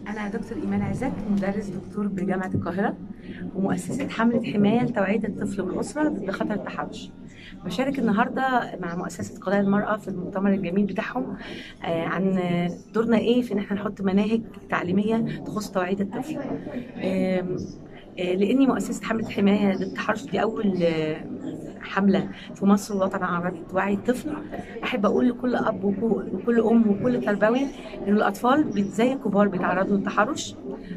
أنا دكتور إيمان عزت مدرس دكتور بجامعة القاهرة ومؤسسة حملة حماية لتوعية الطفل والأسرة ضد خطر التحرش. بشارك النهارده مع مؤسسة قضايا المرأة في المؤتمر الجميل بتاعهم آه، عن دورنا إيه في إن إحنا نحط مناهج تعليمية تخص توعية الطفل. آم، آه، لاني مؤسسه حمله حمايه ضد التحرش دي اول آه، حمله في مصر والوطن العربي توعي الطفل احب اقول لكل اب وكو- وكل ام وكل تربوي ان الاطفال بت- زي الكبار بيتعرضوا للتحرش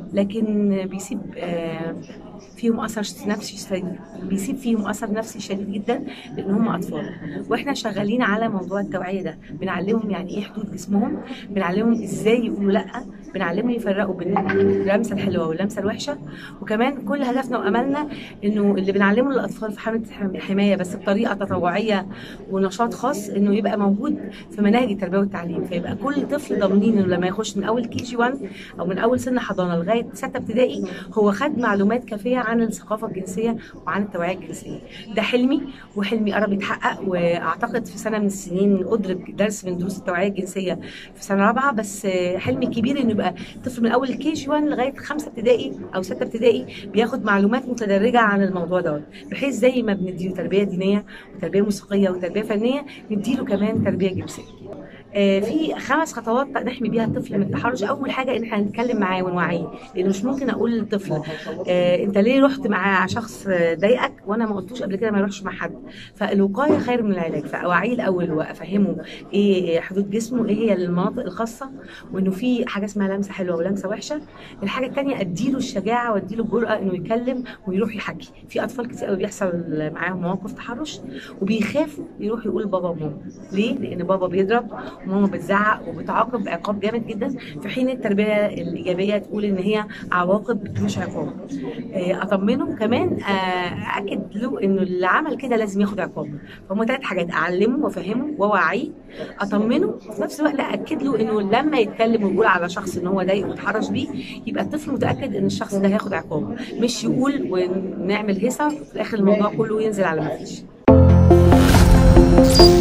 لكن بيسيب آه، فيهم اثر نفسي شديد بيسيب فيهم اثر نفسي شديد جدا لان هم اطفال واحنا شغالين على موضوع التوعيه ده بنعلمهم يعني ايه حدود جسمهم بنعلمهم ازاي يقولوا لا بنعلمهم يفرقوا بين اللمسه الحلوه واللمسه الوحشه وكمان كل هدفنا واملنا انه اللي بنعلمه للاطفال في حمله حم- حمايه بس بطريقه تطوعيه ونشاط خاص انه يبقى موجود في مناهج التربيه والتعليم فيبقى كل طفل ضامنين انه لما يخش من اول كي جي 1 او من اول سن حضانه لغايه سته ابتدائي هو خد معلومات كافيه عن الثقافه الجنسيه وعن التوعيه الجنسيه ده حلمي وحلمي قرب يتحقق واعتقد في سنه من السنين ادرك درس من دروس التوعيه الجنسيه في سنه رابعه بس آه، حلمي كبير انه يبقى طفل من اول كي جي 1 لغايه خمسه ابتدائي او سته ابتدائي بياخد معلومات متدرجه عن الموضوع دوت بحيث زي ما بنديله تربيه دينيه وتربيه موسيقيه وتربيه فنيه نديله كمان تربيه جنسيه آه، في خمس خطوات نحمي بيها الطفل من التحرش اول حاجه ان احنا نتكلم معاه ونوعيه لان مش ممكن اقول للطفل آه، انت ليه رحت مع شخص آه، ضايقك وانا ما قلتوش قبل كده ما يروحش مع حد فالوقايه خير من العلاج فاوعيه الاول وافهمه ايه حدود جسمه ايه هي المناطق الخاصه وانه في حاجه اسمها لمسه حلوه ولمسه وحشه الحاجه الثانيه اديله الشجاعه واديله الجرأه انه يتكلم ويروح يحكي في اطفال كتير قوي بيحصل معاهم مواقف تحرش وبيخافوا يروح يقول بابا وماما ليه لان بابا بيضرب وماما بتزعق وبتعاقب عقاب جامد جدا في حين التربيه الايجابيه تقول ان هي عواقب مش عقاب آه، اطمنه كمان آه، اكد له انه اللي عمل كده لازم ياخد عقاب فهم ثلاث حاجات اعلمه وافهمه واوعيه اطمنه وفي نفس الوقت اكد له انه لما يتكلم ويقول على شخص ان هو ضايقه وتحرش بيه يبقى الطفل متاكد ان الشخص ده هياخد عقاب مش يقول ونعمل هيصه في الاخر الموضوع كله ينزل على ما فيش